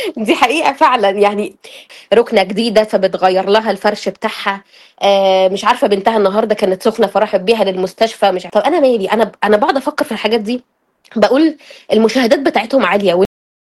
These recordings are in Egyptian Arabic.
دي حقيقة فعلًا، يعني رُكنة جديدة فبتغيّر لها الفرش بتاعها، آآ مش عارفة بنتها النهارده كانت سخنة فراحت بيها للمستشفى مش ع طَب أنا مالي، أنا ب أنا باقعد أفكّر في الحاجات دي، باقول المشاهدات بتاعتهم عالية و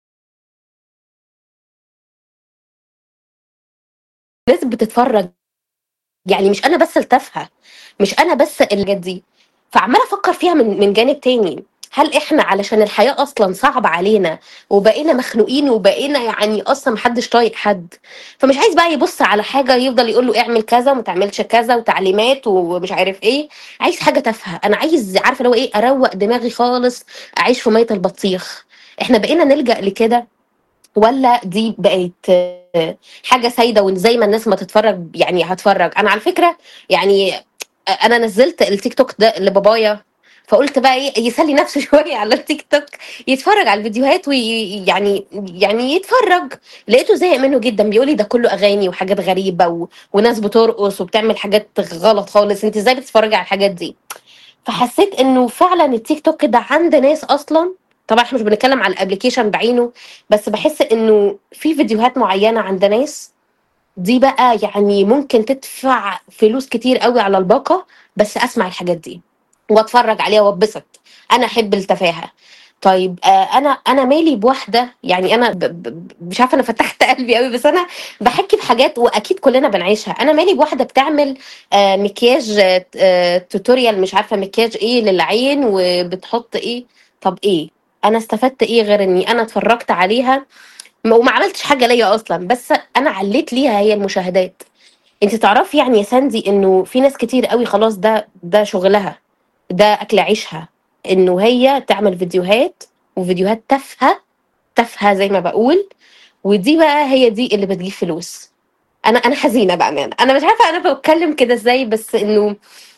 الناس بتتفرّج، يعني مش أنا بس التافهة، مش أنا بس الحاجات دي، فعمّالة أفكّر فيها من من جانب تاني، هل إحنا علشان الحياة أصلًا صعبة علينا وبقينا مخنوقين وبقينا يعني أصلًا ما حدّش طايق حد، فمش عايز بقى يبُص على حاجة يفضل يقول له اعمل كذا وما تعملش كذا وتعليمات ومش عارف إيه، عايز حاجة تافهة، أنا عايز عارفة اللي هو إيه، أروّق دماغي خالص، أعيش في مَيّة البطيخ، إحنا بقينا نلجأ لكده والّا دي بقت حاجة سايدة وإن زي ما الناس ما تتفرّج يعني هاتفرّج؟ أنا على فكرة يعني أ أنا نزّلت التيك توك ده لبابايا، فقُلت بقى إيه، يسلّي نَفْسه شوية على التيك توك، يتفرّج على الفيديوهات وي يعني يعني يتفرّج، لقيته زهق منّه جدًا، بيقول لي: "ده كُلّه أغاني وحاجات غريبة و وناس بترقص وبتعمل حاجات غلط خالص، أنتِ إزاي بتتفرّجي على الحاجات دي؟" فحسّيت إنه فعلًا التيك توك ده عند ناس أصلًا طبعًا إحنا مش بنتكلّم على الapplication بعينه، بس باحس إنه في فيديوهات معيّنة عند ناس دي بقى يعني ممكن تدفع فلوس كتير أوي على الباقة، بس أسمع الحاجات دي وأتفرّج عليها وأتبسط، أنا أحب التفاهة. طيب آآ أنا أنا مالي بواحدة يعني أنا ب ب ب مش عارفة أنا فتّحت قلبي أوي، بس أنا باحكّي بحاجات وأكيد كُلّنا بنعيشها، أنا مالي بواحدة بتعمل آآ مكياج آآ tutorial مش عارفة مكياج إيه للعين وبتحُط إيه، طَب إيه، أنا استفدت إيه غير إنّي أنا اتفرّجت عليها م وما عملتش حاجة ليّا أصلًا، بس أنا علّيت ليها هي المشاهدات. أنتِ تعرفي يعني يا ساندي إنه في ناس كتير أوي خلاص ده ده شُغلها، ده أكل عيشها، إنه هي تعمل فيديوهات وفيديوهات تافهة، تافهة زي ما باقول، ودي بقى هي دي اللي بتجيب فلوس. أنا أنا حزينة بأمانة، أنا مش عارفة أنا باتكلّم كده إزاي، بس إنه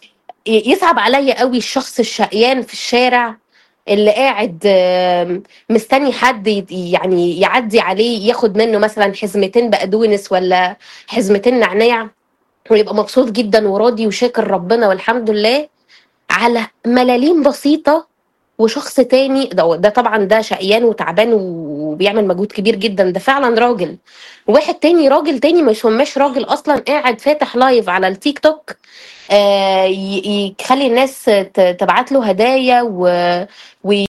ي يصعب عليّا أوي الشخص الشقيان في الشارع اللي قاعد آمم مستني حد يد يعني يعدّي عليه ياخد منّه مثلًا حزمتين بقدونس والّا حزمتين نعناع ويبقى مبسوط جدًا وراضي وشاكر ربنا والحمد لله، على ملاليم بسيطة وشخص تاني ده ده طبعًا ده شقيان وتعبان وبيعمل مجهود كبير جدًا، ده فعلًا راجل، وواحد تاني راجل تاني ما يسمّاش راجل أصلًا قاعد فاتح live على التيك توك آآ ي يخلّي الناس ت تبعت له هدايا و وي